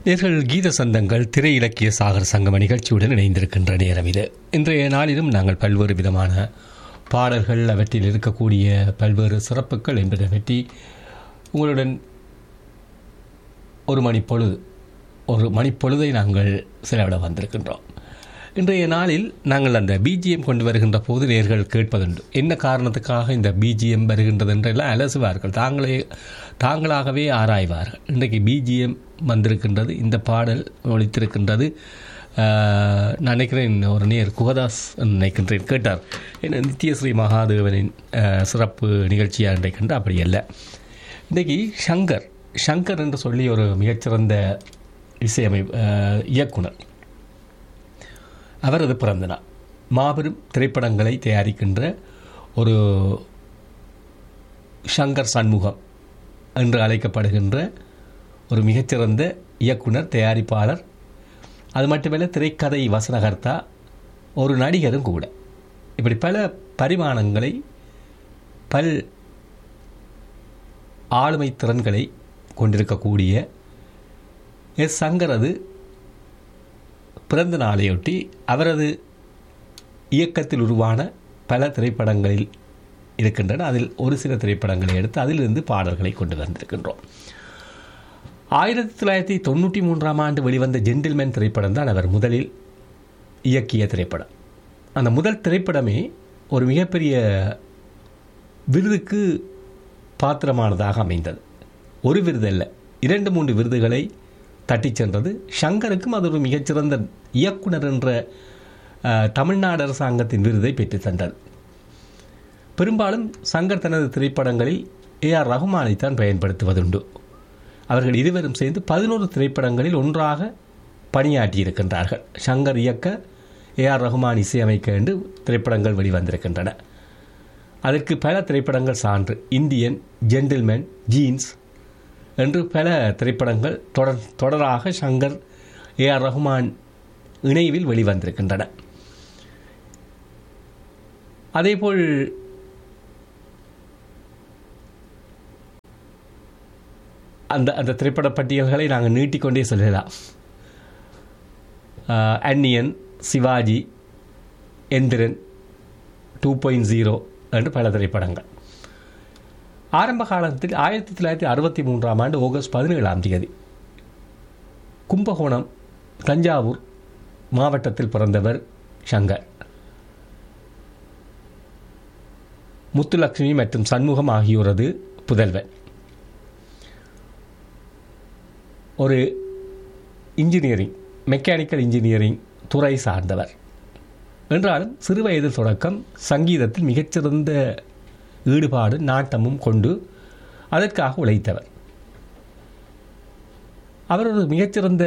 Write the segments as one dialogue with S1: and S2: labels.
S1: நேர்கள் கீத சந்தங்கள் திரை இலக்கிய சாகர் சங்கம நிகழ்ச்சியுடன் இணைந்திருக்கின்ற நேரம் இது இன்றைய நாளிலும் நாங்கள் பல்வேறு விதமான பாடல்கள் அவற்றில் இருக்கக்கூடிய பல்வேறு சிறப்புகள் என்பதை பற்றி உங்களுடன் ஒரு மணி பொழுது ஒரு மணிப்பொழுதை நாங்கள் செலவிட வந்திருக்கின்றோம் இன்றைய நாளில் நாங்கள் அந்த பிஜிஎம் கொண்டு வருகின்ற போது நேர்கள் கேட்பதுண்டு என்ன காரணத்துக்காக இந்த பிஜிஎம் வருகின்றது என்றெல்லாம் அலசுவார்கள் தாங்களே தாங்களாகவே ஆராய்வார்கள் இன்றைக்கு பிஜிஎம் வந்திருக்கின்றது இந்த பாடல் ஒழித்திருக்கின்றது ஆஹ், நான் நினைக்கிறேன் ஒரு நேர் குகதாஸ் நினைக்கின்றேன் கேட்டார் என்ன நித்யஸ்ரீ மகாதேவனின் ஆஹ், சிறப்பு நிகழ்ச்சியாக நினைக்கின்ற அப்படி அல்ல இன்றைக்கி ஷங்கர் ஷங்கர் என்று சொல்லி ஒரு மிகச்சிறந்த இசையமை ஆஹ், இயக்குனர் அவரது பிறந்த நாள் மாபெரும் திரைப்படங்களை தயாரிக்கின்ற ஒரு ஷங்கர் சண்முகம் என்று அழைக்கப்படுகின்ற ஒரு மிகச்சிறந்த இயக்குனர் தயாரிப்பாளர் அது மட்டுமல்ல திரைக்கதை வசனகர்த்தா ஒரு நடிகரும் கூட இப்படி பல பரிமாணங்களை பல் ஆளுமை திறன்களை கொண்டிருக்கக்கூடிய எஸ் சங்கரது பிறந்த நாளையொட்டி அவரது இயக்கத்தில் உருவான பல திரைப்படங்களில் இருக்கின்றன அதில் ஒரு சில திரைப்படங்களை எடுத்து அதிலிருந்து பாடல்களை கொண்டு வந்திருக்கின்றோம் ஆயிரத்தி தொள்ளாயிரத்தி தொண்ணூற்றி மூன்றாம் ஆண்டு வெளிவந்த ஜென்டில்மேன் திரைப்படம் தான் அவர் முதலில் இயக்கிய திரைப்படம் அந்த முதல் திரைப்படமே ஒரு மிகப்பெரிய விருதுக்கு பாத்திரமானதாக அமைந்தது ஒரு விருது அல்ல இரண்டு மூன்று விருதுகளை தட்டிச் சென்றது ஷங்கருக்கும் அது ஒரு மிகச்சிறந்த இயக்குனர் என்ற அஹ், தமிழ்நாடு அரசாங்கத்தின் விருதை பெற்றுத் தந்தது பெரும்பாலும் சங்கர் தனது திரைப்படங்களில் ஏ ஆர் ரகுமானைத்தான் பயன்படுத்துவதுண்டு அவர்கள் இருவரும் சேர்ந்து பதினோரு திரைப்படங்களில் ஒன்றாக பணியாற்றியிருக்கின்றார்கள் ஷங்கர் இயக்க ஏ ஆர் ரகுமான் இசையமைக்க என்று திரைப்படங்கள் வெளிவந்திருக்கின்றன அதற்கு பல திரைப்படங்கள் சான்று இந்தியன் ஜென்டில்மேன் ஜீன்ஸ் என்று பல திரைப்படங்கள் தொடர் தொடராக ஷங்கர் ஏ ஆர் ரஹ்மான் இணைவில் வெளிவந்திருக்கின்றன அதேபோல் அந்த அந்த திரைப்பட பட்டியல்களை நாங்கள் நீட்டிக்கொண்டே செல்லலாம் ஆஹ், Anniyan Sivaji Enthiran two point zero என்று பல திரைப்படங்கள் ஆரம்ப காலத்தில் ஆயிரத்தி தொள்ளாயிரத்தி அறுபத்தி மூன்றாம் ஆண்டு ஆகஸ்ட் பதினேழாம் தேதி கும்பகோணம் தஞ்சாவூர் மாவட்டத்தில் பிறந்தவர் ஷங்கர் முத்துலட்சுமி மற்றும் சண்முகம் ஆகியோரது புதல்வன் ஒரு இன்ஜினியரிங் மெக்கானிக்கல் இன்ஜினியரிங் துறை சார்ந்தவர் என்றாலும் சிறுவயது தொடக்கம் சங்கீதத்தில் மிகச்சிறந்த ஈடுபாடு நாட்டமும் கொண்டு அதற்காக உழைத்தவர் அவர் ஒரு மிகச்சிறந்த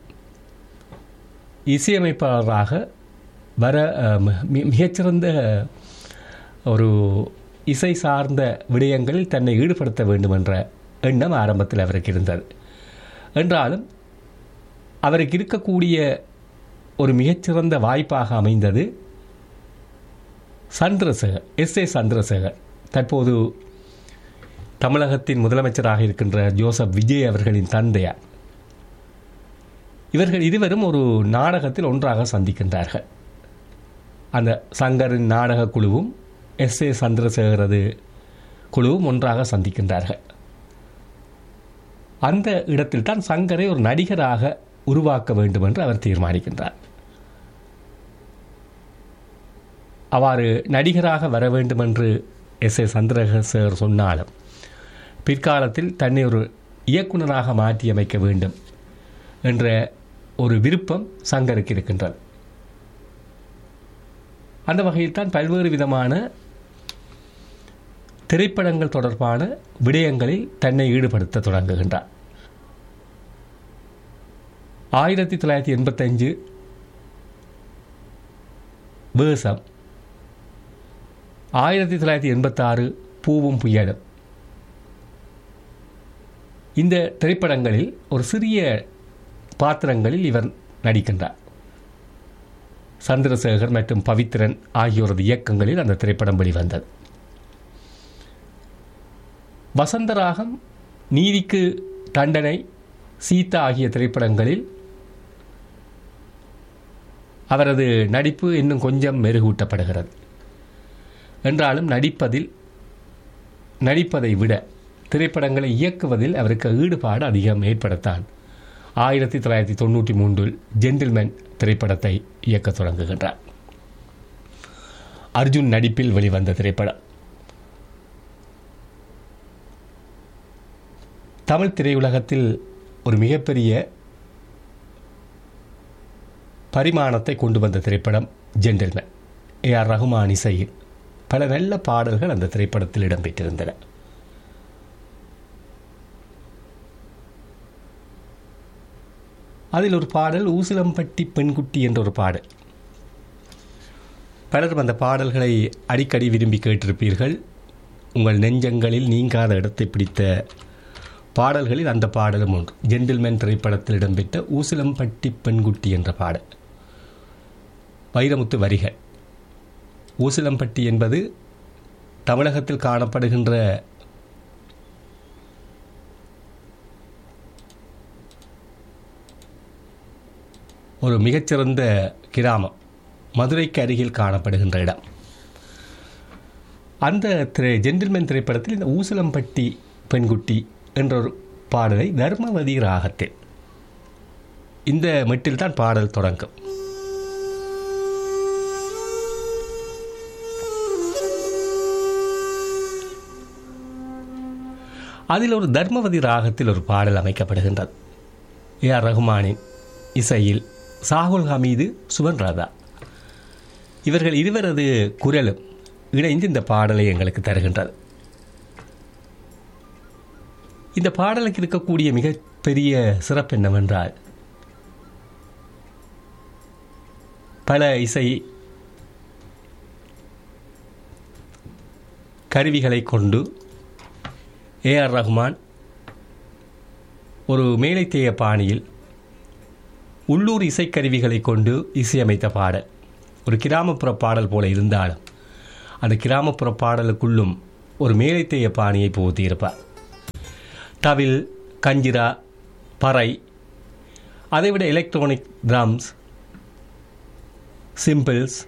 S1: இசையமைப்பாளராக வர அஹ், மி- மிகச்சிறந்த ஒரு இசை சார்ந்த விடயங்களில் தன்னை ஈடுபடுத்த வேண்டும் என்ற எண்ணம் ஆரம்பத்தில் அவருக்கு இருந்தது என்றாலும் அவருக்கு இருக்கக்கூடிய ஒரு மிகச்சிறந்த வாய்ப்பாக அமைந்தது சந்திரசேகர் எஸ் ஏ சந்திரசேகர் தற்போது தமிழகத்தின் முதலமைச்சராக இருக்கின்ற ஜோசப் விஜய் அவர்களின் தந்தையார் இவர்கள் இருவரும் ஒரு நாடகத்தில் ஒன்றாக சந்திக்கின்றார்கள் அந்த சங்கரின் நாடக குழுவும் எஸ் ஏ சந்திரசேகரது குழுவும் ஒன்றாக சந்திக்கின்றார்கள் அந்த இடத்தில் தான் சங்கரை ஒரு நடிகராக உருவாக்க வேண்டும் என்று அவர் தீர்மானிக்கின்றார் அவ்வாறு நடிகராக வர வேண்டும் என்று எஸ் ஏ சந்திரசேகர் சொன்னாலும் பிற்காலத்தில் தன்னை ஒரு இயக்குனராக மாற்றியமைக்க வேண்டும் என்ற ஒரு விருப்பம் சங்கருக்கு இருக்கின்றது அந்த வகையில் தான் பல்வேறு விதமான திரைப்படங்கள் தொடர்பான விடயங்களில் தன்னை ஈடுபடுத்த தொடங்குகின்றார் ஆயிரத்தி தொள்ளாயிரத்தி எண்பத்தஞ்சு வேசம் ஆயிரத்தி தொள்ளாயிரத்தி எண்பத்தாறு பூவும் புயலும் இந்த திரைப்படங்களில் ஒரு சிறிய பாத்திரங்களில் இவர் நடிக்கின்றார் சந்திரசேகர் மற்றும் பவித்ரன் ஆகியோரது இயக்கங்களில் அந்த திரைப்படம் வெளிவந்தது வசந்தராகம் நீதிக்கு தண்டனை சீதா ஆகிய திரைப்படங்களில் அவரது நடிப்பு இன்னும் கொஞ்சம் மெருகூட்டப்படுகிறது என்றாலும் நடிப்பதில் நடிப்பதை விட திரைப்படங்களை இயக்குவதில் அவருக்கு ஈடுபாடு அதிகம் ஏற்படத்தான் ஆயிரத்தி தொள்ளாயிரத்தி தொண்ணூற்றி மூன்றில் ஜென்டில்மேன் திரைப்படத்தை இயக்கத் தொடங்குகின்றார் அர்ஜுன் நடிப்பில் வெளிவந்த திரைப்படம் தமிழ் திரையுலகத்தில் ஒரு மிகப்பெரிய பரிமாணத்தை கொண்டு வந்த திரைப்படம் ஜென்டில்மேன் ஏ ஆர் ரகுமான் இசையில் பல நல்ல பாடல்கள் அந்த திரைப்படத்தில் இடம்பெற்றிருந்தன அதில் ஒரு பாடல் ஊசிலம்பட்டி பெண்குட்டி என்ற ஒரு பாடல் பலரும் அந்த பாடல்களை அடிக்கடி விரும்பி கேட்டிருப்பீர்கள் உங்கள் நெஞ்சங்களில் நீங்காத இடத்தை பிடித்த பாடல்களில் அந்த பாடலும் ஒன்று ஜென்டில்மேன் திரைப்படத்தில் இடம்பெற்ற ஊசிலம்பட்டி பெண்குட்டி என்ற பாடல் வைரமுத்து வரிகள் ஊசிலம்பட்டி என்பது தமிழகத்தில் காணப்படுகின்ற ஒரு மிகச்சிறந்த கிராமம் மதுரைக்கு அருகில் காணப்படுகின்ற இடம் அந்த திரை ஜென்டில்மேன் திரைப்படத்தில் இந்த ஊசலம்பட்டி பெண்குட்டி என்ற ஒரு பாடலை தர்மவதி ராகத்தில் இந்த மெட்டில் தான் பாடல் தொடங்கும் அதில் ஒரு தர்மவதி ராகத்தில் ஒரு பாடல் அமைக்கப்படுகின்றது ஏ ஆர் ரஹ்மானின் இசையில் சாகுல் ஹமீது சுவன் ராதா இவர்கள் இருவரது குரலும் இணைந்து இந்த பாடலை எங்களுக்கு தருகின்றது இந்த பாடலுக்கு இருக்கக்கூடிய மிகப்பெரிய சிறப்பு என்னவென்றால் பல இசை கருவிகளை கொண்டு ஏ ஆர் ரஹ்மான் ஒரு மேலைத்தேய பாணியில் உள்ளூர் இசைக்கருவிகளை கொண்டு இசையமைத்த பாடல் ஒரு கிராமப்புற பாடல் போல இருந்தாலும் அந்த கிராமப்புற பாடலுக்குள்ளும் ஒரு மேலைத்தேய பாணியை புகுத்தியிருப்பார் தவில் கஞ்சிரா பறை அதைவிட எலக்ட்ரானிக் ட்ரம்ஸ் சிம்பிள்ஸ்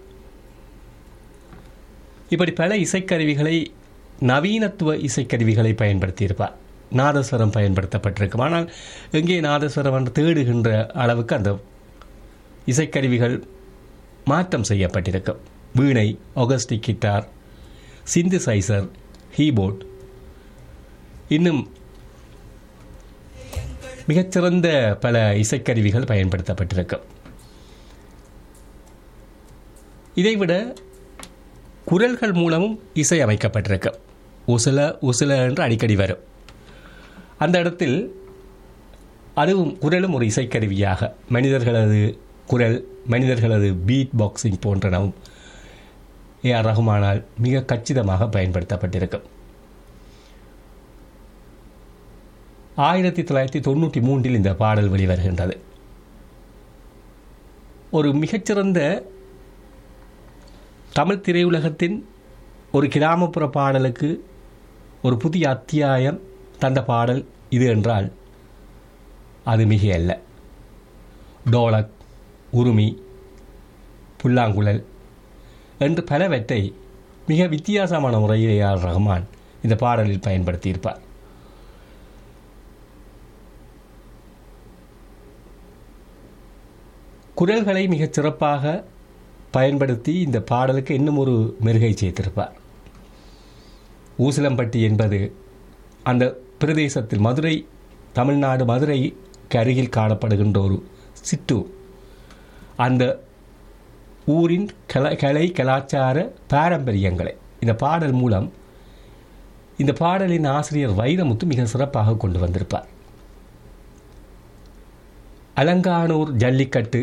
S1: இப்படி பல இசைக்கருவிகளை நவீனத்துவ இசைக்கருவிகளை பயன்படுத்தியிருப்பார் நாதஸ்வரம் பயன்படுத்தப்பட்டிருக்கும் ஆனால் எங்கே நாதஸ்வரம் என்று தேடுகின்ற அளவுக்கு அந்த இசைக்கருவிகள் மாற்றம் செய்யப்பட்டிருக்கும் வீணை ஒகஸ்டிக் கிட்டார் சிந்திசைசர் கீபோர்ட் இன்னும் மிகச்சிறந்த பல இசைக்கருவிகள் பயன்படுத்தப்பட்டிருக்கும் இதைவிட குரல்கள் மூலமும் இசை அமைக்கப்பட்டிருக்கும் உசில உசில என்று அடிக்கடி வரும் அந்த இடத்தில் அதுவும் குரலும் ஒரு இசைக்கருவியாக மனிதர்களது குரல் மனிதர்களது பீட் பாக்ஸிங் போன்றனவும் ஏ ஆர் ரஹ்மானால் மிக கச்சிதமாக பயன்படுத்தப்பட்டிருக்கும் ஆயிரத்தி தொள்ளாயிரத்தி தொண்ணூற்றி மூன்றில் இந்த பாடல் வெளிவருகின்றது ஒரு மிகச்சிறந்த தமிழ் திரையுலகத்தின் ஒரு கிராமப்புற பாடலுக்கு ஒரு புதிய அத்தியாயம் தந்த பாடல் இது என்றால் அது மிக அல்ல டோலக் உருமி புல்லாங்குழல் என்று பலவற்றை மிக வித்தியாசமான முறையில் ஏ ஆர் ரஹ்மான் இந்த பாடலில் பயன்படுத்தியிருப்பார் குரல்களை மிகச் சிறப்பாக பயன்படுத்தி இந்த பாடலுக்கு இன்னும் ஒரு மெருகை சேர்த்திருப்பார் ஊசிலம்பட்டி என்பது அந்த பிரதேசத்தில் மதுரை தமிழ்நாடு மதுரைக்கு அருகில் காணப்படுகின்ற ஒரு சிற்றூர் அந்த ஊரின் கல கலை கலாச்சார பாரம்பரியங்களை இந்த பாடல் மூலம் இந்த பாடலின் ஆசிரியர் வைரமுத்து மிக சிறப்பாக கொண்டு வந்திருப்பார் அலங்கானூர் ஜல்லிக்கட்டு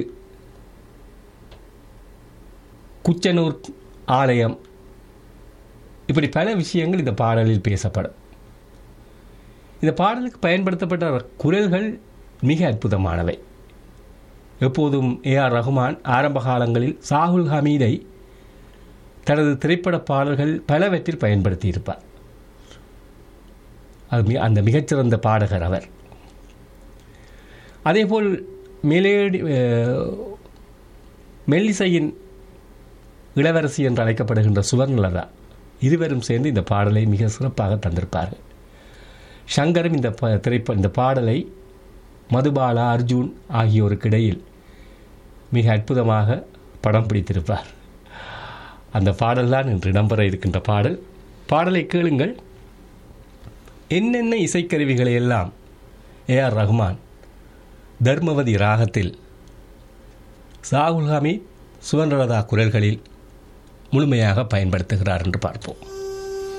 S1: குச்சனூர் ஆலயம் இப்படி பல விஷயங்கள் இந்த பாடலில் பேசப்படும் இந்த பாடலுக்கு பயன்படுத்தப்பட்ட குரல்கள் மிக அற்புதமானவை எப்போதும் ஏ ஆர் ரஹ்மான் ஆரம்ப காலங்களில் சாகுல் ஹமீதை தனது திரைப்பட பாடல்கள் பலவற்றில் பயன்படுத்தியிருப்பார் அது மி- அந்த மிகச்சிறந்த பாடகர் அவர் அதேபோல் மேலேடி அஹ், மெல்லிசையின் இளவரசி என்று அழைக்கப்படுகின்ற சுவர்ணலதா இருவரும் சேர்ந்து இந்த பாடலை மிக சிறப்பாக தந்திருப்பார்கள் சங்கரும் இந்த ப திரைப்ப இந்த பாடலை மதுபாலா அர்ஜுன் ஆகியோருக்கு இடையில் மிக அற்புதமாக படம் பிடித்திருப்பார் அந்த பாடல்தான் இன்று இடம்பெற இருக்கின்ற பாடல் பாடலை கேளுங்கள் என்னென்ன இசைக்கருவிகளை எல்லாம் ஏ ஆர் ரஹ்மான் தர்மவதி ராகத்தில் சாகுல் ஹமீத் சுவர்ணலதா குரல்களில் முழுமையாக பயன்படுத்துகிறார் என்று பார்ப்போம்